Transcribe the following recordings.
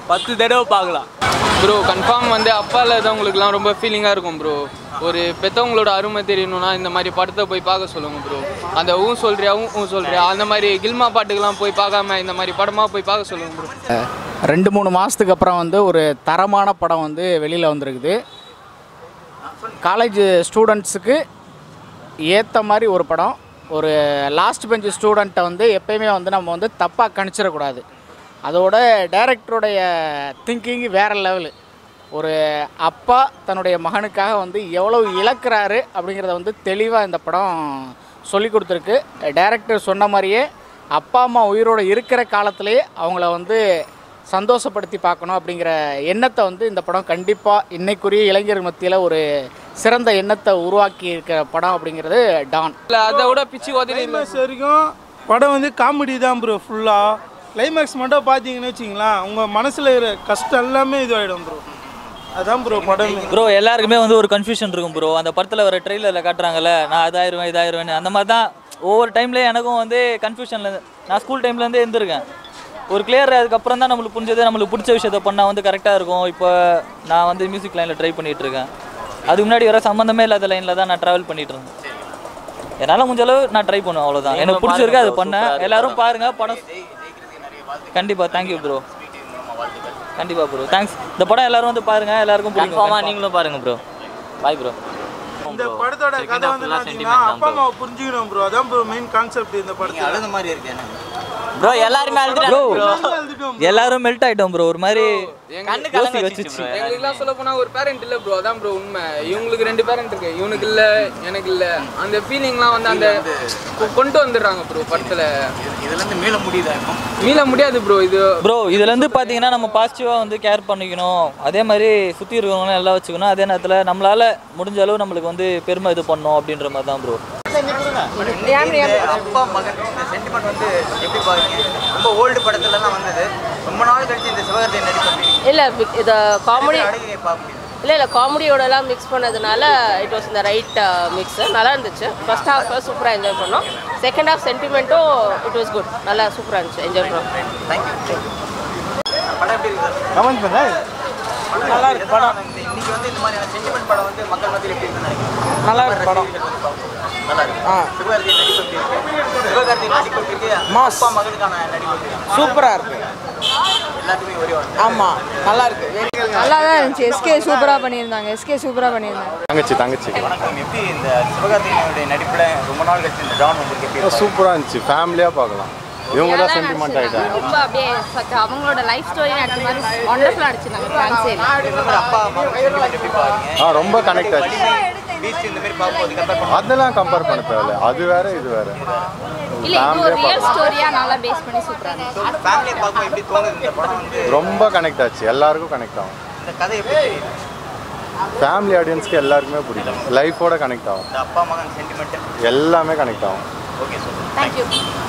பத்து தடவை பார்க்கலாம் ப்ரோ கன்ஃபார்ம் வந்து அப்பா இல்லாதவங்களுக்குலாம் ரொம்ப ஃபீலிங்காக இருக்கும் ப்ரோ ஒரு பெற்றவங்களோட அருமை தெரியணும்னா இந்த மாதிரி படத்தை போய் பார்க்க சொல்லுங்க ப்ரோ அந்த ஊ சொல்றியா ஊ ஊ சொல்றியா அந்த மாதிரி கில்மா பாட்டுக்கெல்லாம் போய் பார்க்காம இந்த மாதிரி படமாக போய் பார்க்க சொல்லுங்க ப்ரோ ரெண்டு மூணு மாதத்துக்கு அப்புறம் வந்து ஒரு தரமான படம் வந்து வெளியில் வந்திருக்குது காலேஜ் ஸ்டூடெண்ட்ஸுக்கு ஏற்ற மாதிரி ஒரு படம் ஒரு லாஸ்ட் பெஞ்ச் ஸ்டூடெண்ட்டை வந்து எப்பயுமே வந்து நம்ம வந்து தப்பாக கணிச்சிடக்கூடாது அதோட டைரக்டருடைய திங்கிங் வேறு லெவலு ஒரு அப்பா தன்னுடைய மகனுக்காக வந்து எவ்வளவு இழக்கிறாரு அப்படிங்கிறத வந்து தெளிவாக இந்த படம் சொல்லி கொடுத்துருக்கு டைரக்டர் சொன்ன மாதிரியே அப்பா அம்மா உயிரோடு இருக்கிற காலத்திலேயே அவங்கள வந்து சந்தோஷப்படுத்தி பார்க்கணும் அப்படிங்கிற எண்ணத்தை வந்து இந்த படம் கண்டிப்பாக இன்னைக்குரிய இளைஞர் மத்தியில் ஒரு சிறந்த எண்ணத்தை உருவாக்கி இருக்கிற படம் அப்படிங்கிறது டான் இல்லை அதை விட பிச்சு உதவி கிளைமேக்ஸ் வரைக்கும் படம் வந்து காமெடி தான் ப்ரோ ஃபுல்லாக கிளைமேக்ஸ் மட்டும் பார்த்தீங்கன்னு வச்சிங்களேன் உங்கள் மனசில் இருக்கிற கஷ்டம் எல்லாமே இதுவாகிடும் ப்ரோ அதான் ப்ரோ படம் ப்ரோ எல்லாருக்குமே வந்து ஒரு கன்ஃபியூஷன் இருக்கும் ப்ரோ அந்த படத்தில் வர ட்ரெயிலரில் காட்டுறாங்கல்ல நான் இதாயிருவேன் இதாயிருவேன் அந்த மாதிரி தான் ஒவ்வொரு டைம்லேயும் எனக்கும் வந்து கன்ஃபியூஷனில் நான் ஸ்கூல் டைம்லேருந்தே இருந்திருக்கேன் ஒரு கிளியர் அதுக்கப்புறம் தான் நம்மளுக்கு புரிஞ்சது நம்மளுக்கு பிடிச்ச விஷயத்த பண்ணால் வந்து கரெக்டாக இருக்கும் இப்போ நான் வந்து மியூசிக் லைனில் ட்ரை பண்ணிட்டு இருக்கேன் அதுக்கு முன்னாடி வர சம்மந்தமே இல்லாத லைனில் தான் நான் ட்ராவல் பண்ணிட்டு இருந்தேன் என்னால் முடிஞ்ச அளவு நான் ட்ரை பண்ணுவேன் அவ்வளோதான் எனக்கு பிடிச்சிருக்கு அது பண்ணேன் எல்லாரும் பாருங்க படம் கண்டிப்பாக தேங்க்யூ ப்ரோ கண்டிப்பாக ப்ரோ தேங்க்ஸ் இந்த படம் எல்லாரும் வந்து பாருங்க எல்லாருக்கும் கன்ஃபார்மாக நீங்களும் பாருங்க ப்ரோ பாய் ப்ரோ இந்த படத்தோட கதை வந்து பார்த்தீங்கன்னா அப்பா அம்மாவை புரிஞ்சுக்கணும் ப்ரோ அதான் ப்ரோ மெயின் கான்செப்ட் இந்த படத்தில் அழுத மாதிரி இருக்கு எனக்கு ப்ரோ எல்லாருமே ப்ரோ எழுதிட்டோம் எல்லாரும் மெல்ட் ஆயிட்டோம் ப்ரோ ஒரு மாதிரி கண்ணு யோசி வச்சுச்சு எங்களுக்குலாம் சொல்ல போனால் ஒரு பேரண்ட் இல்லை ப்ரோ அதான் ப்ரோ உண்மை இவங்களுக்கு ரெண்டு பேரண்ட் இருக்கு இவனுக்கு இல்லை எனக்கு இல்லை அந்த ஃபீலிங்லாம் வந்து அந்த கொ- கொண்டு வந்துடுறாங்க ப்ரோ படத்தில் இதுல இருந்து மீள முடியுதா இப்போ மீள முடியாது ப்ரோ இது ப்ரோ இதுல இருந்து பாத்தீங்கன்னா நம்ம பாசிட்டிவா வந்து கேர் பண்ணிக்கணும் அதே மாதிரி சுத்தி இருக்கிறவங்களும் எல்லாம் வச்சுக்கணும் அதே நேரத்துல நம்மளால முடிஞ்ச அளவு நம்மளுக்கு வந்து பெருமை இது பண்ணணும் அப்படின்ற மாதிரி தான் ப்ரோ அப்பா மகன் இந்த சென்டிமெண்ட் வந்து எப்படி பாருங்க ரொம்ப ஓல்டு படத்துலலாம் வந்தது ரொம்ப நாள் கழிச்சு இந்த சிவகார்த்திகை நடிப்பு அப்படி இல்லை இது காமெடி அழகிய பார்க்க முடியுது இல்லை இல்லை காமெடியோடலாம் மிக்ஸ் பண்ணதுனால இட் வாஸ் இந்த ரைட் மிக்ஸ் நல்லா இருந்துச்சு ஃபர்ஸ்ட் ஹாஃப் சூப்பராக என்ஜாய் பண்ணோம் செகண்ட் ஹாஃப் சென்டிமெண்ட்டும் இட் வாஸ் குட் நல்லா சூப்பராக இருந்துச்சு என்ஜாய் பண்ணோம் தேங்க்யூ படம் எப்படி இருக்கு கமெண்ட் பண்ண நல்லா இருக்கு படம் இன்னைக்கு வந்து இந்த மாதிரியான சென்டிமெண்ட் படம் வந்து மக்கள் மத்தியில் எப்படி இருக்குன்னு நினைக்கிறேன் நல்லா இருக்கு படம் நல்லா இருக்கு சிவகார்த்திகை நடிப்பு எப்படி இருக்கு சிவகார்த்திகை நடிப்பு எப்படி இருக்கு அப்பா மகனுக்கான நடிப்பு எப்படி இருக்கு சூப்பராக இருக்குது எல்லாத்துக்குமே ஒரே வார்த்தை ஆமாம் நல்லா இருக்கு நல்லா தான் இருந்துச்சு எஸ்கே சூப்பராக பண்ணியிருந்தாங்க எஸ்கே சூப்பராக பண்ணியிருந்தாங்க தங்கச்சி தங்கச்சி வணக்கம் எப்படி இந்த சிவகார்த்திகேயனுடைய நடிப்புல ரொம்ப நாள் கழிச்சு இந்த டான் உங்களுக்கு எப்படி இருக்கு? சூப்பராக இருந்துச்சு ஃபேமிலியாக பார்க்கலாம் இவங்க தான் சென்டிமெண்ட் ஆகிட்டாங்க ரொம்ப அப்படியே சக்க- அவங்களோட லைஃப் ஸ்டோரி நடந்த மாதிரி ஒண்டர்ஃபுல்லாக நடிச்சிருந்தாங்க சான்ஸே இல்லை இந்த மாதிரி அப்பா அம்மா சென்டிமெண்ட் எப்படி பாருங்க ஆ ரொம்ப கனெக்ட் ஆச்சு பீச் இந்த மாதிரி பார்க்கும்போது கம்பேர் பண்ணுவோம் அதெல்லாம் கம்பேர் பண்ண தேவையில்ல அது வேற இது வேற இல்லை இது ஒரு ரியல் ஸ்டோரியாக நல்லா பேஸ் பண்ணி சூப்பராக இருந்துச்சு ஃபேமிலியை பார்க்கும்போது எப்படி தோணுது இந்த படம் வந்து ரொம்ப கனெக்ட் ஆச்சு எல்லாருக்கும் கனெக்ட் ஆகும் இந்த கதை எப்படி தெரியுது ஃபேமிலி ஆடியன்ஸ்க்கு எல்லாருக்குமே பிடிக்கும் லைஃபோட கனெக்ட் ஆகும் இந்த அப்பா மகன் சென்டிமெண்ட் எல்லாமே கனெக்ட் ஆகும் ஓகே சார் தேங்க்யூ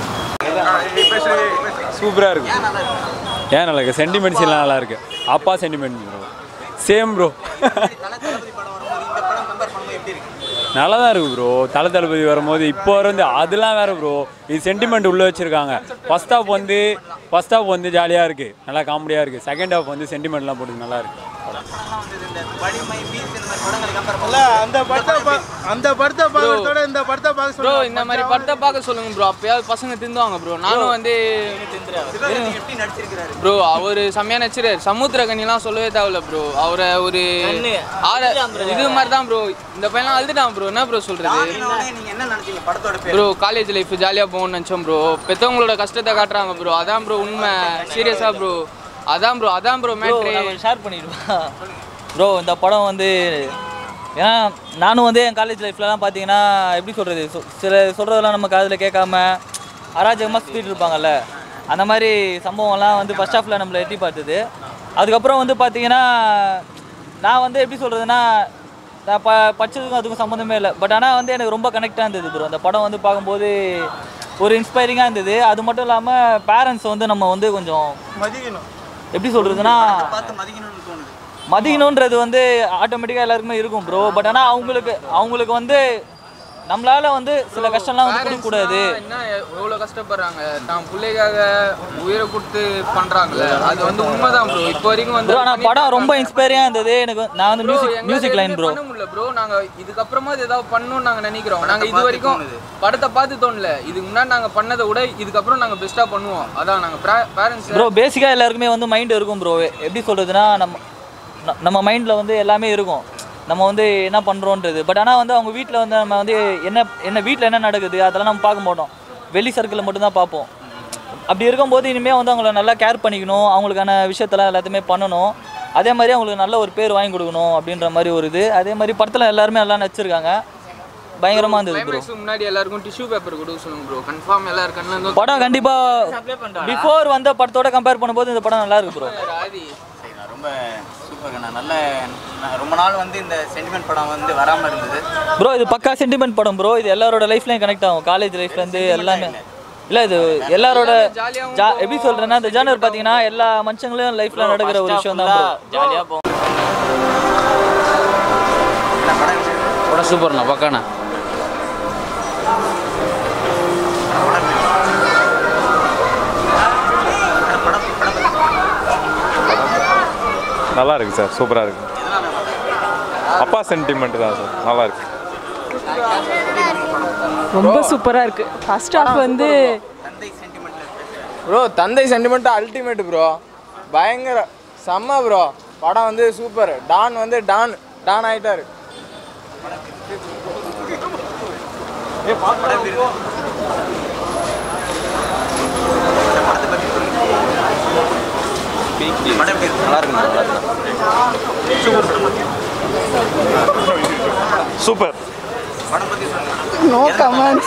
சூப்பராக இருக்கும் ஏன் நல்லா இருக்கு சென்டிமெண்ட்ஸ் எல்லாம் நல்லா இருக்கு அப்பா சென்டிமெண்ட் ப்ரோ சேம் ப்ரோ தல தளபதி படம் வரும்போது இந்த படம் கம்பேர் பண்ணும்போது எப்படி இருக்கு நல்லா தான் இருக்கு ப்ரோ தலை தளபதி வரும்போது இப்போ வந்து அதெல்லாம் வேற ப்ரோ இது சென்டிமெண்ட் உள்ளே வச்சிருக்காங்க ஃபர்ஸ்ட் ஹாஃப் வந்து ஃபர்ஸ்ட் ஹாஃப் வந்து ஜாலியாக இருக்கு நல்லா காமெடியாக இருக்கு செகண்ட் ஹாஃப் வந்து சென்டிமெண்ட்லாம் போட்டு நல்லா இருக்கு இந்த வலிமை பீச் இந்த மாதிரி படங்களை கம்பேர் இல்ல அந்த படத்தை பா- அந்த படத்தை பார்க்கறதோட இந்த படத்தை பார்க்க ப்ரோ சொல்லுங்க இந்த மாதிரி படத்தை பார்க்க சொல்லுங்க ப்ரோ அப்பயாவது பசங்க திருந்துவாங்க ப்ரோ நானும் வந்து சிவகார்த்திகேயன் எப்படி நடிச்சிருக்கிறாரு ப்ரோ அவர் செம்மையா நடிச்சிருக்காரு சமுத்திர கனிலாம் சொல்லவே தேவையில்ல ப்ரோ அவரை ஒரு ஆற இது மாதிரி தான் ப்ரோ இந்த பையன்லாம் அழுதுட்டான் ப்ரோ என்ன ப்ரோ சொல்றது உடனே நீங்க என்ன நினைச்சீங்க படத்தோட பேர் ப்ரோ காலேஜ் லைஃப் ஜாலியாக போகணும்னு நினச்சோம் ப்ரோ பெற்றவங்களோட கஷ்டத்தை காட்டுறாங்க ப்ரோ அதான் ப்ரோ உண்மை சீரியஸாக ப்ரோ அதான் ப்ரோ அதான் ப்ரோ ப்ரோ மேட்ரு ஷேர் பண்ணிடுவா ப்ரோ இந்த படம் வந்து ஏன்னா நானும் வந்து என் காலேஜ் லைஃப்லலாம் பார்த்தீங்கன்னா எப்படி சொல்கிறது சில சொல்கிறதெல்லாம் நம்ம காதில் கேட்காம அராஜகமாக சுற்றிட்டு இருப்பாங்கல்ல அந்த மாதிரி சம்பவம்லாம் வந்து ஃபஸ்ட் ஹாஃபில் நம்மளை எட்டி பார்த்தது அதுக்கப்புறம் வந்து பார்த்தீங்கன்னா நான் வந்து எப்படி சொல்கிறதுனா நான் ப படிச்சதுக்கும் அதுக்கும் சம்மந்தமே இல்லை பட் ஆனால் வந்து எனக்கு ரொம்ப கனெக்டாக இருந்தது ப்ரோ அந்த படம் வந்து பார்க்கும்போது ஒரு இன்ஸ்பைரிங்காக இருந்தது அது மட்டும் இல்லாமல் பேரண்ட்ஸ் வந்து நம்ம வந்து கொஞ்சம் மதிக்கணும் எப்படி சொல்கிறதுனா பார்த்து மதிக்கணும்னு தோணுது மதிக்கணுன்றது வந்து ஆட்டோமேட்டிக்காக எல்லாருக்குமே இருக்கும் ப்ரோ பட் ஆனால் அவங்களுக்கு அவங்களுக்கு வந்து நம்மளால வந்து சில கஷ்டம்லாம் வந்து கொடுக்க கூடாது என்ன எவ்வளோ கஷ்டப்படுறாங்க தான் பிள்ளைக்காக உயிரை கொடுத்து பண்றாங்கல்ல அது வந்து உண்மைதான் ப்ரோ இப்போ வரைக்கும் வந்து ப்ரோ ஆனால் படம் ரொம்ப இன்ஸ்பைரியாக இருந்தது எனக்கு வந்து- நான் வந்து மியூசிக் மியூசிக் லைன் ப்ரோ பண்ண முடியல ப்ரோ நாங்க இதுக்கப்புறமா இது ஏதாவது பண்ணணும்னு நாங்க நினைக்கிறோம் நாங்க இது வரைக்கும் படத்தை பார்த்து தோணல இதுக்கு முன்னாடி நாங்க பண்ணதை விட இதுக்கப்புறம் நாங்க பெஸ்டா பண்ணுவோம் அதான் நாங்க பேரண்ட்ஸ் ப்ரோ பேசிக்காக எல்லாருக்குமே வந்து மைண்ட் இருக்கும் ப்ரோ எப்படி சொல்கிறதுனா நம்ம ந- நம்ம மைண்டில் வந்து எல்லாமே இருக்கும் நம்ம வந்து என்ன பண்ணுறோன்றது பட் ஆனால் வந்து அவங்க வீட்டில் வந்து நம்ம வந்து என்ன என்ன வீட்டில் என்ன நடக்குது அதெல்லாம் நம்ம பார்க்க மாட்டோம் வெளி சர்க்கிளில் மட்டும்தான் பார்ப்போம் அப்படி இருக்கும்போது இனிமேல் வந்து அவங்கள நல்லா கேர் பண்ணிக்கணும் அவங்களுக்கான விஷயத்தெல்லாம் எல்லாத்தையுமே பண்ணணும் அதே மாதிரி அவங்களுக்கு நல்ல ஒரு பேர் வாங்கி கொடுக்கணும் அப்படின்ற மாதிரி ஒரு இது அதே மாதிரி படத்தில் எல்லாருமே நல்லா நடிச்சிருக்காங்க பயங்கரமாக இருந்தது ப்ரோ கிளைமேக்ஸ் முன்னாடி எல்லாருக்கும் டிஷ்யூ பேப்பர் கொடுக்க சொல்லுங்க ப்ரோ கன்ஃபார்ம் எல்லாரும் கண்ணில் படம் கண்டிப்பாக பிஃபோர் வந்த படத்தோட கம்பேர் பண்ணும்போது இந்த படம் நல்லா இருக்கு ப்ரோ ஆதி சரிண்ணா ரொம்ப சூப்பர்ண்ணா நல்ல நான் ரொம்ப நாள் வந்து இந்த சென்டிமெண்ட் படம் வந்து வராமல் இருந்தது ப்ரோ இது பக்கா சென்டிமெண்ட் படம் ப்ரோ இது எல்லாரோட லைஃப்லையும் கனெக்ட் ஆகும் காலேஜ் லைஃப்லேருந்து எல்லாமே இல்லை இது எல்லாரோட ஜா எப்படி சொல்கிறேன்னா இந்த ஜானர் பார்த்தீங்கன்னா எல்லா மனுஷங்களும் லைஃப்பில் நடக்கிற ஒரு விஷயம் தான் ப்ரோ ஜாலியாக போகும் படம் சூப்பர்ண்ணா பக்காண்ணா நல்லா இருக்கு சார் சூப்பராக இருக்கு அப்பா சென்டிமெண்ட் தான் சார் நல்லா இருக்கு ரொம்ப சூப்பராக இருக்குது ஃபர்ஸ்ட் ஹாஃப் வந்து ப்ரோ தந்தை சென்டிமெண்ட் அல்டிமேட் ப்ரோ பயங்கர செம்ம ப்ரோ படம் வந்து சூப்பர் டான் வந்து டான் டான் ஆயிட்டாரு படம் எப்படி இருக்கு? நல்லா இருக்கு நல்லா இருக்கு சூப்பர் படம் பற்றி சொல்லுங்க நோ கமெண்ட்ஸ்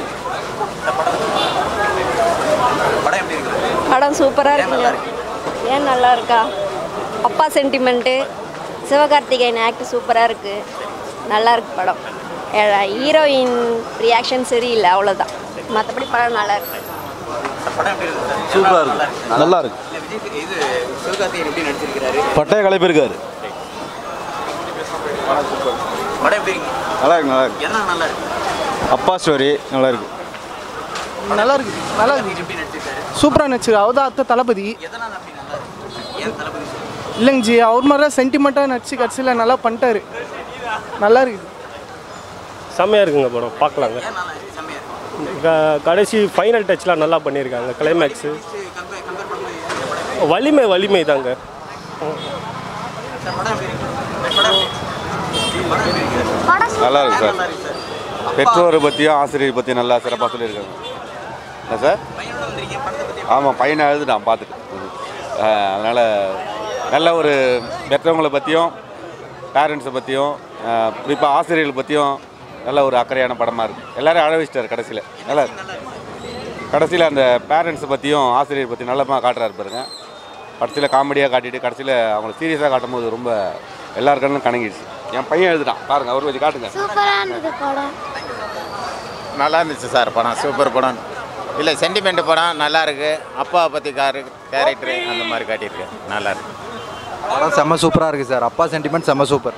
படம் எப்படி இருக்கு படம் சூப்பராக இருக்குங்க ஏன் நல்லா இருக்கா அப்பா சென்டிமெண்ட்டு சிவகார்த்திகேயன் ஆக்ட் சூப்பராக இருக்குது நல்லா இருக்கு படம் ஹீரோயின் ரியாக்ஷன் சரியில்லை அவ்வளோதான் மற்றபடி படம் நல்லா இருக்கு படம் எப்படி இருக்கு சார் சூப்பராக இருக்கு நல்லா இருக்கு இல்லை விஜய் இது சிவகார்த்திகேயன் எப்படி நடிச்சிருக்கிறாரு பட்டைய கலைப்பிருக்காரு படம் எப்படி இருக்கு நல்லா இருக்கு நல்லா இருக்கு என்ன நல்லா இருக்கு அப்பா ஸ்டோரி நல்லா இருக்கு நல்லா இருக்கு நல்லா இருக்கு எப்படி நடிச்சிருக்காரு சூப்பராக நடிச்சிருக்கு அவர் தான் அத்தை தளபதி எதனால அப்படி நல்லா இருக்கு ஏன் தளபதி சொல்லுங்க இல்லைங்க ஜி அவர் மாதிரி தான் சென்டிமெண்ட்டாக நடிச்சு கடைசியில் நல்லா பண்ணிட்டாரு நல்லா இருக்குது செம்மையாக இருக்குங்க படம் பார்க்கலாங்க ஏன் நல்லா இருக்கு செம்மையா இருக்கு க- கடைசி ஃபைனல் டச்லாம் நல்லா பண்ணியிருக்காங்க கிளைமேக்ஸு கம்பேர் கம்பேர் பண்ணும்போது இந்த படம் எப்படி வலிமை வலிமை தாங்க சார் படம் எப்படி இருக்கு படம் எப்படி- படம் எப்படி இருக்கு நல்லா இருக்கு சார் நல்லா இருக்கு சார் பெற்றோரை பற்றியும் ஆசிரியர் பற்றியும் நல்லா சிறப்பாக சொல்லியிருக்காங்க என்ன சார் பையனோட வந்திருக்கீங்க படத்தை பற்றி ஆமாம் பையனை எழுதுட்டான் பார்த்துட்டு அதனால் நல்ல ஒரு பெற்றவங்களை பற்றியும் பேரண்ட்ஸை பற்றியும் குறிப்பாக ஆசிரியர்களை பற்றியும் நல்ல ஒரு அக்கறையான படமாக இருக்குது எல்லாரும் அழ வச்சிட்டார் கடைசியில் நல்லா இருக்கு. கடைசியில் அந்த பேரண்ட்ஸை பற்றியும் ஆசிரியர் பற்றி நல்லமாக காட்டுறாரு பாருங்க கடைசியில் காமெடியாக காட்டிட்டு கடைசியில் அவங்கள சீரியஸாக காட்டும்போது ரொம்ப எல்லார் கண்ணும் கணங்கிடுச்சு என் பையன் எழுதுட்டான் பாருங்க அவர் வச்சு காட்டுங்க சூப்பராக இருந்தது படம் நல்லா இருந்துச்சு சார் படம் சூப்பர் படம் இல்லை சென்டிமெண்ட் படம் நல்லா இருக்கு அப்பாவை பற்றி காரு கேரக்டர் அந்த மாதிரி காட்டியிருக்கு நல்லா இருக்கு படம் செம்ம சூப்பராக இருக்குது சார் அப்பா சென்டிமெண்ட் செம்ம சூப்பர்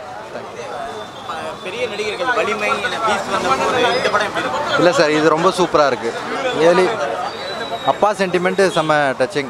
பெரிய நடிகர்கள் வலிமை என பீஸ் வந்தபோது இந்த படம் எப்படி இருக்கு இல்லை சார் இது ரொம்ப சூப்பராக இருக்குது ஏலி அப்பா சென்டிமெண்ட்டு செம்ம டச்சிங்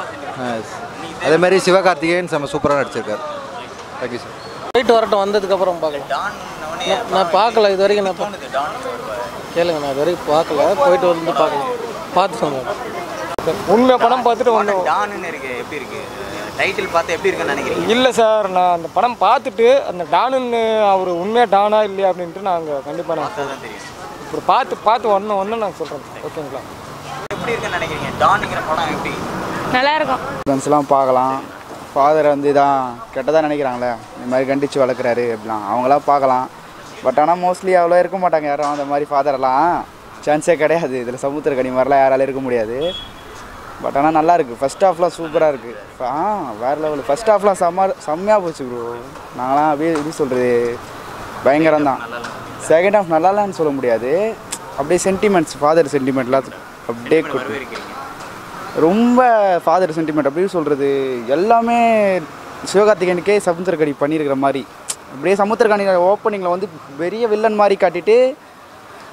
அதே மாதிரி சிவகார்த்திகேயன் செம்ம சூப்பராக நடிச்சிருக்காரு தேங்க்யூ சார் போயிட்டு வரட்டும் வந்ததுக்கப்புறம் பார்க்கலாம் நான் நான் பார்க்கல இது வரைக்கும் நான் பா- கேளுங்க நான் இது வரைக்கும் பார்க்கல போயிட்டு வந்து பார்க்கலாம் பார்த்து சொல்லுங்கள் உண்மை படம் பார்த்துட்டு வந்தோம் டான்னு இருக்கு எப்படி இருக்கு டைட்டில் பார்த்து எப்படி இருக்குன்னு நினைக்கிறீங்க இல்லை சார் நான் அந்த படம் பார்த்துட்டு அந்த டானுன்னு அவர் உண்மையாக டானா இல்லையா அப்படின்ட்டு நாங்கள் கண்டிப்பாக நான் தான் தெரியும் இப்போ பார்த்து பார்த்து ஒன்று ஒன்று நான் சொல்கிறேன் ஓகேங்களா எப்படி இருக்குன்னு நினைக்கிறீங்க டான்ங்கிற படம் எப்படி நல்லா இருக்கும் ஃப்ரெண்ட்ஸ்லாம் பார்க்கலாம் ஃபாதர் வந்து இதான் கெட்டதாக நினைக்கிறாங்களே இந்த மாதிரி கண்டித்து வளர்க்குறாரு அப்படிலாம் அவங்களாம் பார்க்கலாம் பட் ஆனால் மோஸ்ட்லி அவ்வளோ இருக்க மாட்டாங்க யாரும் அந்த மாதிரி ஃபாதரெல்லாம் சான்ஸே கிடையாது இதில் சமுத்திரக்கனி மாதிரிலாம் யாராலும் இருக்க முடியாது பட் ஆனால் நல்லா இருக்குது ஃபஸ்ட் ஹாஃப்லாம் சூப்பராக இருக்குது ஆ வேறு லெவல் ஃபஸ்ட் ஹாஃப்லாம் செம்ம செம்மையாக போச்சு ப்ரோ நாங்களாம் அப்படியே எப்படி சொல்கிறது பயங்கரம் தான் செகண்ட் ஹாஃப் நல்லாலான்னு சொல்ல முடியாது அப்படியே சென்டிமெண்ட்ஸ் ஃபாதர் சென்டிமெண்ட்லாம் அப்படியே கொடு ரொம்ப ஃபாதர் சென்டிமெண்ட் அப்படியே சொல்கிறது எல்லாமே சிவகார்த்திகேயனுக்கே சமுத்திரக்கனி பண்ணியிருக்கிற மாதிரி அப்படியே சமுத்திரக்கனி ஓப்பனிங்கில் வந்து பெரிய வில்லன் மாதிரி காட்டிட்டு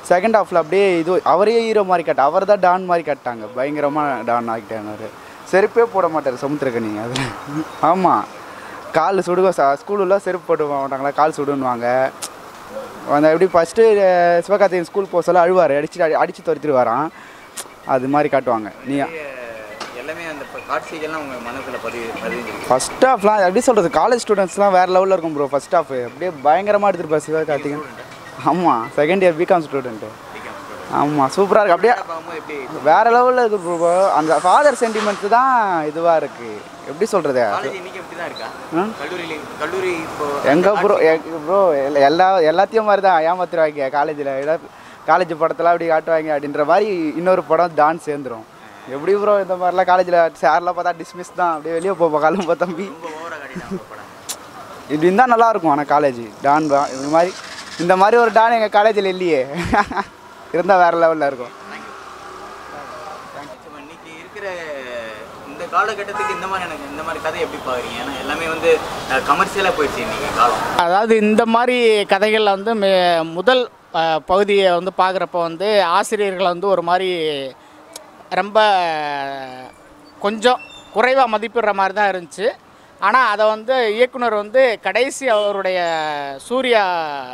செகண்ட் ஹாஃபில் அப்படியே இது அவரே ஹீரோ மாதிரி காட்ட அவர் தான் டான் மாதிரி காட்டாங்க பயங்கரமாக டான் ஆகிட்டாங்க செருப்பே போட மாட்டார் சமுத்திரக்கனி அதில் ஆமாம் கால் சுடுக ஸ்கூலில் செருப்பு போட்டு போக மாட்டாங்களா கால் சுடுன்னுவாங்க அந்த எப்படி ஃபஸ்ட்டு சிவகார்த்திகேயன் ஸ்கூல் போக சொல்ல அழுவார் அடிச்சு அடித்து துரத்திடுவாராம் அது மாதிரி காட்டுவாங்க நீ எல்லாமே அந்த காட்சிகள்லாம் உங்க மனசுல பதிவு பதிஞ்சிருக்கு ஃபஸ்ட் ஹாஃப்லாம் எப்படி சொல்கிறது காலேஜ் ஸ்டூடெண்ட்ஸ்லாம் வேறு லெவலில் இருக்கும் ப்ரோ ஃபஸ்ட் ஹாஃப் அப்படியே பயங்கரமாக எடுத்துருப்பா சிவகார்த்திகேயன் ஆமாம் செகண்ட் இயர் பிகாம் ஸ்டூடெண்ட்டு ஆமாம் சூப்பராக இருக்கு அப்படியே வேற லெவலில் இருக்கு ப்ரோ அந்த ஃபாதர் சென்டிமெண்ட்ஸ் தான் இதுவாக இருக்குது எப்படி சொல்கிறது காலேஜ் இன்னைக்கு எப்படி தான் இருக்கா ம்? கல்லூரியில கல்லூரி இப்போ எங்க ப்ரோ ப்ரோ எல்லா எல்லாத்தையும் மாதிரி தான் ஏமாத்துருவாங்க காலேஜில் காலேஜ் படத்தெல்லாம் அப்படி காட்டுவாங்க அப்படின்ற மாதிரி இன்னொரு படம் டான்ஸ் சேர்ந்துரும் எப்படி ப்ரோ இந்த மாதிரிலாம் காலேஜில் சேர்லாம் பார்த்தா டிஸ்மிஸ் தான் அப்படியே வெளியே போப்பா காலம்பா தம்பி இப்படி இருந்தால் நல்லா இருக்கும் ஆனால் காலேஜ் டான் தான் இந்த மாதிரி இந்த மாதிரி ஒரு டான் எங்கள் காலேஜில் இல்லையே இருந்தால் வேறு லெவலில் இருக்கும் இன்னைக்கு இருக்கிற இந்த காலகட்டத்துக்கு இந்த மாதிரி எனக்கு இந்த மாதிரி கதை எப்படி பாக்குறீங்க ஏன்னா எல்லாமே வந்து கமர்ஷியலாக போயிடுச்சு இன்னைக்கு காலம் அதாவது இந்த மாதிரி கதைகளில் வந்து மே- முதல் அஹ், பகுதியை வந்து பார்க்குறப்ப வந்து ஆசிரியர்கள் வந்து ஒரு மாதிரி ரொம்ப கொஞ்சம் குறைவாக மதிப்பிடுற மாதிரி தான் இருந்துச்சு ஆனால் அதை வந்து இயக்குனர் வந்து கடைசி அவருடைய சூர்யா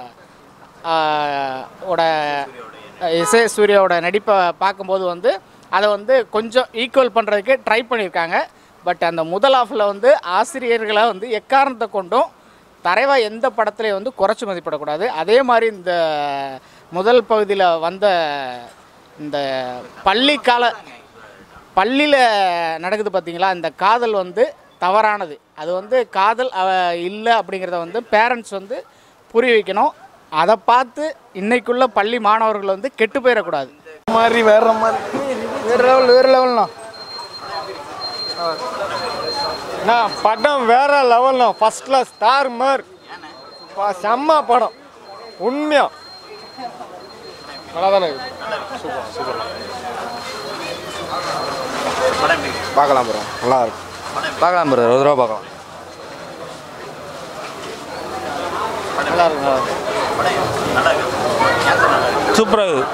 ஆஹ், ஓட இசை சூர்யாவோட நடிப்பை பார்க்கும்போது வந்து அதை வந்து கொஞ்சம் ஈக்குவல் பண்ணுறதுக்கு ட்ரை பண்ணியிருக்காங்க பட் அந்த முதல் ஆஃபில் வந்து ஆசிரியர்களை வந்து எக்காரணத்தை கொண்டும் தரைவா எந்த படத்துலையும் வந்து குறைச்சி மதிப்பிடக்கூடாது அதே மாதிரி இந்த முதல் பகுதியில் வந்த இந்த பள்ளி கால பள்ளியில் நடக்குது பார்த்தீங்களா இந்த காதல் வந்து தவறானது அது வந்து காதல் இல்லை அப்படிங்கிறத வந்து பேரண்ட்ஸ் வந்து புரிய வைக்கணும் அதை பார்த்து இன்னைக்குள்ள பள்ளி மாணவர்கள் வந்து கெட்டு போயிடக்கூடாது மாதிரி வேற மாதிரி வேற லெவல் வேற லெவல்ண்ணா அண்ணா படம் வேற லெவல்ண்ணா ஃபர்ஸ்ட் கிளாஸ் ஸ்டார் மார் செம்ம படம் உண்மையா நல்லா தானே சூப்பர் சூப்பர் பார்க்கலாம் ப்ரோ நல்லா இருக்கும் பார்க்கலாம் ப்ரோ ஒரு ரூபா பார்க்கலாம் நல்லா இருக்கு சூப்பராக இருக்குது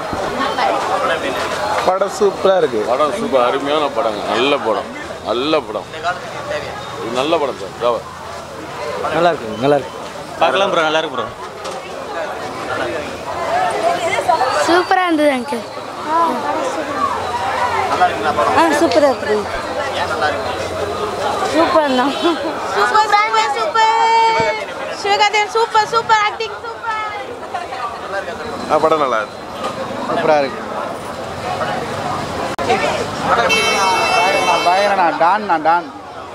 படம் சூப்பராக இருக்கு படம் சூப்பர் அருமையான படங்க நல்ல படம் நல்ல படம் இது நல்ல படம் சார் ஜாவா நல்லா இருக்கு நல்லா இருக்கு பார்க்கலாம் ப்ரோ நல்லா இருக்கு ப்ரோ சூப்பராக இருந்தது அங்கிள் நல்லா இருக்குங்களா படம் ஆ சூப்பராக இருக்குது ஏன் நல்லா இருக்கு சூப்பர் தான் super super Sivakarthikeyan super super acting super படம் நல்லா இருக்கு சூப்பராக இருக்கு பயங்கரண்ணா டான்ண்ணா டான்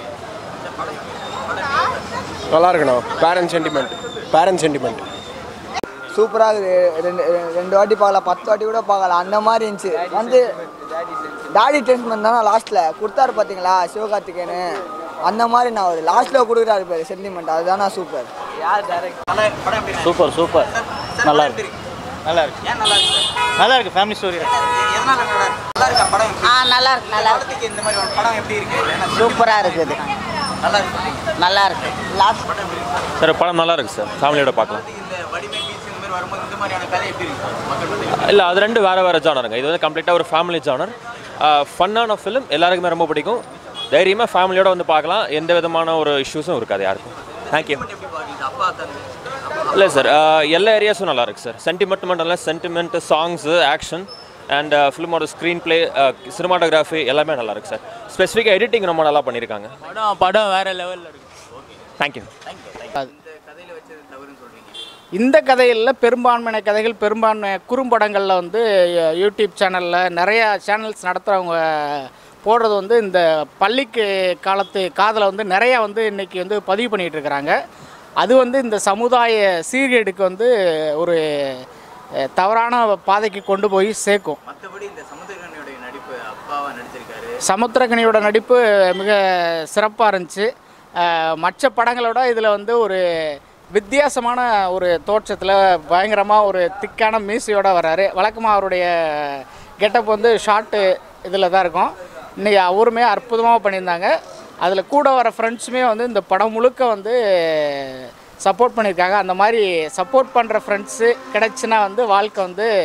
நல்லா இருக்குண்ணா பேரண்ட் சென்டிமெண்ட் பேரண்ட் சென்டிமெண்ட் சூப்பராக இருக்குது ரெண்டு ரெண்டு வாட்டி பார்க்கலாம் பத்து வாட்டி கூட பார்க்கலாம் அந்த மாதிரி இருந்துச்சு வந்து டாடி ட்ரீட்மெண்ட் தானே லாஸ்ட்டில் கொடுத்தாரு பார்த்தீங்களா சிவகார்த்திகேயனு அந்த மாதிரி நான் ஒரு லாஸ்ட்டில் கொடுக்குறாரு பேர் சென்டிமெண்ட் அதுதானா சூப்பர் யார் டேரக்ட் நல்லா படம் எப்படி இருக்கு? சூப்பர் சூப்பர் நல்லா இருக்கு நல்லா இருக்கு ஏன் நல்லா இருக்கு நல்லா இருக்கு ஃபேமிலி ஸ்டோரி எதனால நல்லா இருக்கு நல்லா இருக்கா படம் எப்படி? ஆ நல்லா இருக்கு நல்லா இருக்கு படத்துக்கு இந்த மாதிரி ஒரு படம் எப்படி இருக்கு ஏன்னா சூப்பராக இருக்குது நல்லா இருக்கு நல்லா இருக்கு லாஸ்ட் சார் படம் நல்லா இருக்கு சார் ஃபேமிலியோட பார்க்கலாம் இந்த வடிமை பீச் இந்த மாதிரி வரும்போது இந்த மாதிரியான கதை எப்படி இருக்கு மக்கள் மத்தியில் இல்லை அது ரெண்டு வேறு வேறு ஜானருங்க இது வந்து கம்ப்ளீட்டாக ஒரு ஃபேமிலி ஜானர் ஃபன்னான ஃபிலிம் எல்லாருக்குமே ரொம்ப பிடிக்கும் தைரியமாக ஃபேமிலியோட வந்து பார்க்கலாம் எந்த விதமான ஒரு இஷ்யூஸும் இருக்காது யாருக்கும் தேங்க்யூ எப்படி பாக்குறீங்க அப்பா தந்து இல்லை சார் எல்லா ஏரியாஸும் நல்லா இருக்கு சார் சென்டிமெண்ட் மட்டும் இல்லை சென்டிமெண்ட் சாங்ஸு ஆக்ஷன் அண்ட் ஃபிலிமோட ஸ்க்ரீன் ப்ளே சினிமாட்டோகிராஃபி எல்லாமே நல்லா இருக்கு சார் ஸ்பெசிஃபிக்காக எடிட்டிங் ரொம்ப நல்லா பண்ணியிருக்காங்க படம் படம் வேற லெவலில் இருக்கு தேங்க்யூ கதையில வச்சது தவறுன்னு சொல்றீங்க இந்த கதைகளில் பெரும்பான்மையான கதைகள் பெரும்பான்மை குறும்படங்களில் வந்து யூ- யூடியூப் சேனலில் நிறையா சேனல்ஸ் நடத்துகிறவங்க போடுறது வந்து இந்த பள்ளிக்கு காலத்து காதலை வந்து நிறையா வந்து இன்றைக்கி வந்து பதிவு பண்ணிகிட்டு இருக்கிறாங்க அது வந்து இந்த சமுதாய சீர்கேடுக்கு வந்து ஒரு அஹ், தவறான பாதைக்கு கொண்டு போய் சேர்க்கும் மற்றபடி இந்த சமுத்திரகனியுடைய நடிப்பு அப்பாவா நடிச்சிருக்காரு சமுத்திரகனியோட நடிப்பு மிக சிறப்பாக இருந்துச்சு அஹ், மற்ற படங்களோட இதில் வந்து ஒரு வித்தியாசமான ஒரு தோற்றத்தில் பயங்கரமாக ஒரு திக்கான மீசையோட வராரு வழக்கமாக அவருடைய கெட்டப் வந்து ஷார்ட்டு இதில் தான் இருக்கும் இன்றைக்கி அவருமே அற்புதமாக பண்ணியிருந்தாங்க அதில் கூட வர ஃப்ரெண்ட்ஸுமே வந்து இந்த படம் முழுக்க வந்து சப்போர்ட் பண்ணியிருக்காங்க அந்த மாதிரி சப்போர்ட் பண்ணுற ஃப்ரெண்ட்ஸு கிடச்சுன்னா வந்து வாழ்க்கை வந்து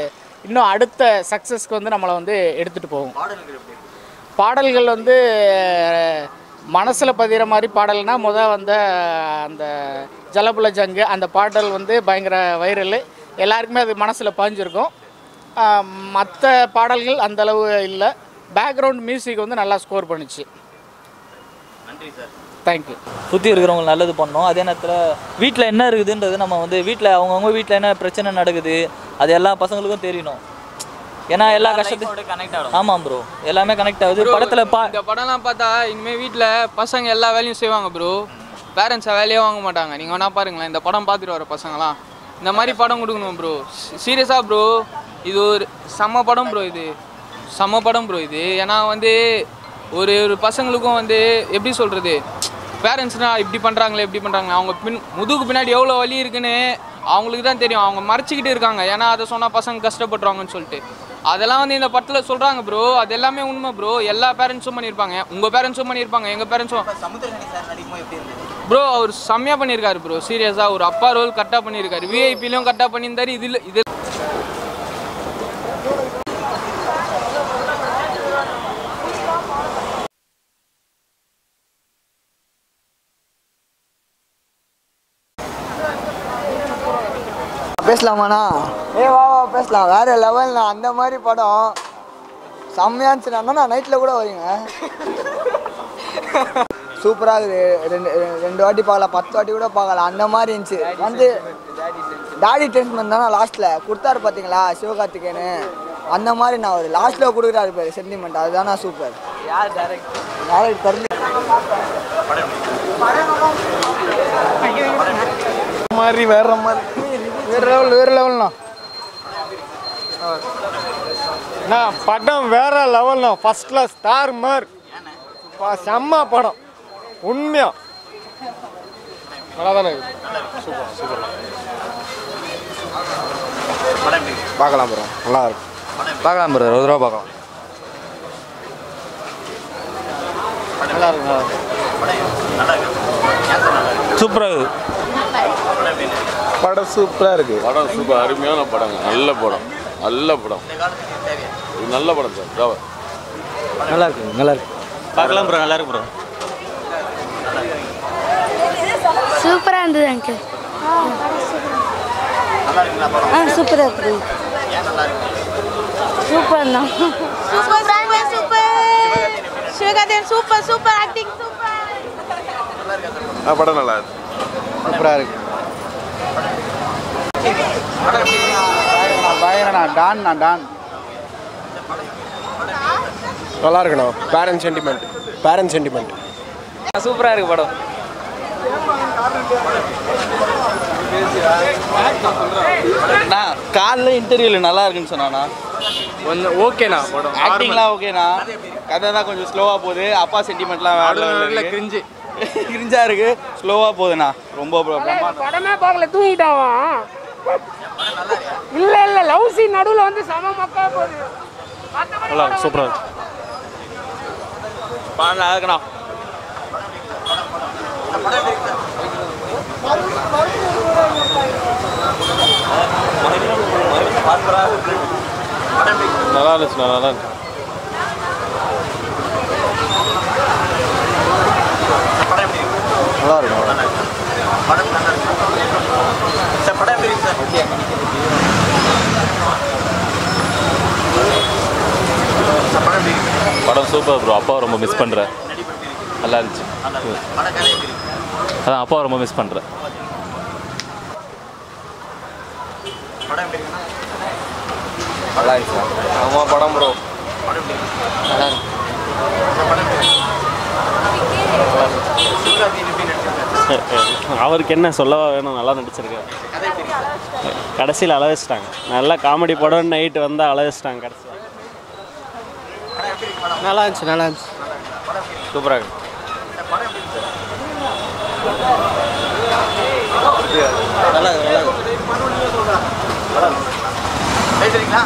இன்னும் அடுத்த சக்ஸஸ்க்கு வந்து நம்மளை வந்து எடுத்துகிட்டு போகும் பாடல்கள் எப்படி இருக்கு பாடல்கள் வந்து மனசில் பதிகிற மாதிரி பாடல்னா முத வந்த அந்த ஜலபுல ஜங்கு அந்த பாடல் வந்து பயங்கர வைரல் எல்லாருக்குமே அது மனசில் பாஞ்சிருக்கும் மற்ற பாடல்கள் அந்த அளவு இல்லை பேக்ரவுண்ட் மியூசிக் வந்து நல்லா ஸ்கோர் பண்ணுச்சு நன்றி சார் தேங்க்யூ சுற்றி இருக்கிறவங்க நல்லது பண்ணோம் அதே நேரத்தில் வீட்டில் என்ன இருக்குதுன்றது நம்ம வந்து வீட்டில் அவங்கவுங்க வீட்டில் என்ன பிரச்சனை நடக்குது அது எல்லா பசங்களுக்கும் தெரியணும் ஏன்னா எல்லா கஷ்டத்தையும் கனெக்ட் ஆகும் ஆமாம் ப்ரோ எல்லாமே கனெக்ட் ஆகுது படத்தில் பா இந்த படம்லாம் பார்த்தா இனிமேல் வீட்டில் பசங்க எல்லா வேலையும் செய்வாங்க ப்ரோ பேரண்ட்ஸை வேலையே வாங்க மாட்டாங்க நீங்கள் வேணா பாருங்களேன் இந்த படம் பார்த்துட்டு வர பசங்களாம் இந்த மாதிரி படம் கொடுக்கணும் ப்ரோ சீரியஸாக ப்ரோ இது ஒரு செம்ம படம் ப்ரோ இது செம்ம படம் ப்ரோ இது ஏன்னா வந்து ஒரு ஒரு பசங்களுக்கும் வந்து எப்படி சொல்கிறது பேரண்ட்ஸ்னால் இப்படி பண்ணுறாங்களே இப்படி பண்ணுறாங்க அவங்க பின் முதுகு பின்னாடி எவ்வளோ வலி இருக்குன்னு அவங்களுக்கு தான் தெரியும் அவங்க மறைச்சிக்கிட்டு இருக்காங்க ஏன்னா அதை சொன்னால் பசங்க கஷ்டப்படுறாங்கன்னு சொல்லிட்டு அதெல்லாம் வந்து இந்த படத்தில் சொல்கிறாங்க ப்ரோ அது எல்லாமே உண்மை ப்ரோ எல்லா பேரண்ட்ஸும் பண்ணியிருப்பாங்க உங்கள் பேரண்ட்ஸும் பண்ணியிருப்பாங்க எங்கள் பேரண்ட்ஸும் சமுத்திரகனி சார் நடிக்கும்போது எப்படி இருந்தது ப்ரோ அவர் செம்மையாக பண்ணியிருக்காரு ப்ரோ சீரியஸாக ஒரு அப்பா ரோல் கரெக்டாக பண்ணியிருக்காரு விஐபிலையும் கரெக்டாக பண்ணியிருந்தாரு இதில் இது பேசலாமாண்ணா ஏ வா வா பேசலாம் வேற லெவல்ண்ணா அந்த மாதிரி படம் செம்மையா இருந்துச்சுண்ணா நான் நைட்டில் கூட வரீங்க சூப்பராக இருக்குது ரெண்டு ரெ- ரெண்டு வாட்டி பார்க்கலாம் பத்து வாட்டி கூட பார்க்கலாம் அந்த மாதிரி இருந்துச்சு வந்து டாடி டென்ஷன் தானே லாஸ்ட்டில் கொடுத்தாரு பார்த்தீங்களா சிவகார்த்திகேயனு அந்த மாதிரி நான் ஒரு லாஸ்ட்டில் கொடுக்குறாரு பேர் சென்டிமெண்ட் அதுதானா சூப்பர் யார் டேரக்ட் யாருக்கு தெரிஞ்சு மாதிரி வேற மாதிரி வேற லெவல் வேற லெவல்ண்ணா அண்ணா படம் வேற லெவல்ண்ணா ஃபர்ஸ்ட் கிளாஸ் ஸ்டார் மார் செம்ம படம் உண்மையா நல்லா தானே சூப்பர் சூப்பர் பார்க்கலாம் ப்ரோ நல்லா இருக்கும் பார்க்கலாம் ப்ரோ ஒரு தடவை பார்க்கலாம் நல்லா இருக்கு நல்லா சூப்பராக இருக்குது படம் சூப்பராக இருக்கு படம் சூப்பர் அருமையான படங்க நல்ல படம் நல்ல படம் இது நல்ல படம் சார் bravo. நல்லா இருக்கு நல்லா இருக்கு பார்க்கலாம் ப்ரோ நல்லா இருக்கு ப்ரோ சூப்பராக இருந்தது அங்கிள் நல்லா இருக்குங்களா படம் ஆ சூப்பராக இருக்குது ஏன் நல்லா இருக்கு சூப்பர் தான் super super Sivakarthikeyan super super acting super படம் நல்லா இருக்கு சூப்பராக இருக்கு பயங்கரண்ணா டான்ண்ணா டான் நல்லா இருக்குண்ணா பேரண்ட் சென்டிமெண்ட் பேரண்ட் சென்டிமெண்ட் சூப்பராக இருக்கு படம் நான் காலைல இன்டர்வியூவில் நல்லா இருக்குன்னு சொன்னானா கொஞ்சம் ஓகேண்ணா படம் ஆக்டிங்லாம் ஓகேண்ணா கதை தான் கொஞ்சம் ஸ்லோவாக போகுது அப்பா சென்டிமெண்ட்லாம் வேற கிரிஞ்சு கிரிஞ்சா இருக்கு ஸ்லோவாக போகுதுண்ணா ரொம்ப பிரமாதம் படமே பார்க்கல தூங்கிட்டான் இல்ல இல்ல லவ் சீன் நடுவுல வந்து சம மக்கா போகுது நல்லா சூப்பராக இருக்கு படம் நல்லா இருக்குண்ணா நல்லா இருந்துச்சுண்ணா நல்லா இருந்துச்சு நல்லா இருக்கும் படம் நல்லா இருக்கு சார் படம் எப்படி இருக்கு சார் சார் படம் எப்படி இருக்கு படம் சூப்பர் ப்ரோ அப்பாவை ரொம்ப மிஸ் பண்ணுறேன் நல்லா இருந்துச்சு படம் கதை எப்படி இருக்கு அதான் அப்பாவை ரொம்ப மிஸ் பண்ணுறேன் படம் எப்படி இருக்குன்னா நல்லா இருந்துச்சு ஆமாம் படம் ப்ரோ படம் எப்படி இருக்கு நல்லா இருக்கு சார் படம் எப்படி இருக்கு சிவகார்த்திகேயன் எப்படி நடிச்சிருக்காரு அவருக்கு என்ன சொல்லவா வேணும் நல்லா நடிச்சிருக்காரு கதை எப்படி இருக்கு கடைசியில் அழவச்சிட்டாங்க நல்லா காமெடி படம் நைட்டு வந்தால் அழவச்சிட்டாங்க கடைசியில் நல்லா இருந்துச்சு நல்லா இருந்துச்சு சூப்பராக இருக்கு படம் எப்படி இருக்கு நல்லா நல்லா பேசுறீங்களா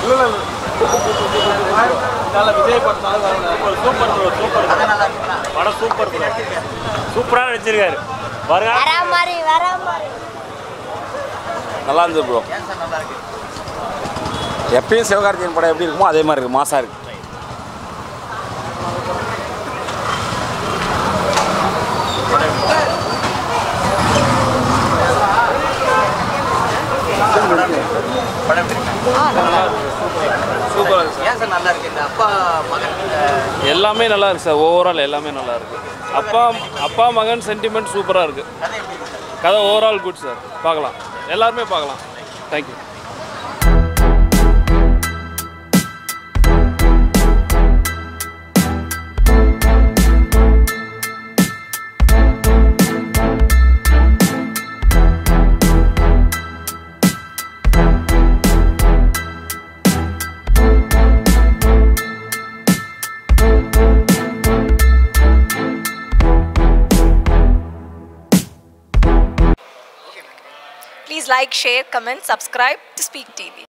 நல்லா விஜய் படம் சூப்பர் ப்ரோ சூப்பர் கதை நல்லா இருக்குங்களா படம் சூப்பர் ப்ரோ சூப்பராக நடிச்சிருக்காரு வருங்க வர மாதிரி வர மாதிரி நல்லா இருந்தது ப்ரோ ஏன் சார் நல்லா இருக்கு எப்பயும் சிவகார்த்திகேயன் படம் எப்படி இருக்குமோ அதே மாதிரி இருக்குது மாசாக இருக்குது படம் எப்படி இருக்கு? சூப்பராக இருக்கு ஏன் சார் நல்லா இருக்கு இந்த அப்பா மகன் அஹ், எல்லாமே நல்லா இருக்கு சார் ஓவரால் எல்லாமே நல்லா இருக்கு அப்பா அப்பா மகன் சென்டிமெண்ட் சூப்பராக இருக்கு கதை ஓவரால் குட் சார் பார்க்கலாம் எல்லாருமே பார்க்கலாம் thank you Please like, share, comment, subscribe to Speak TV.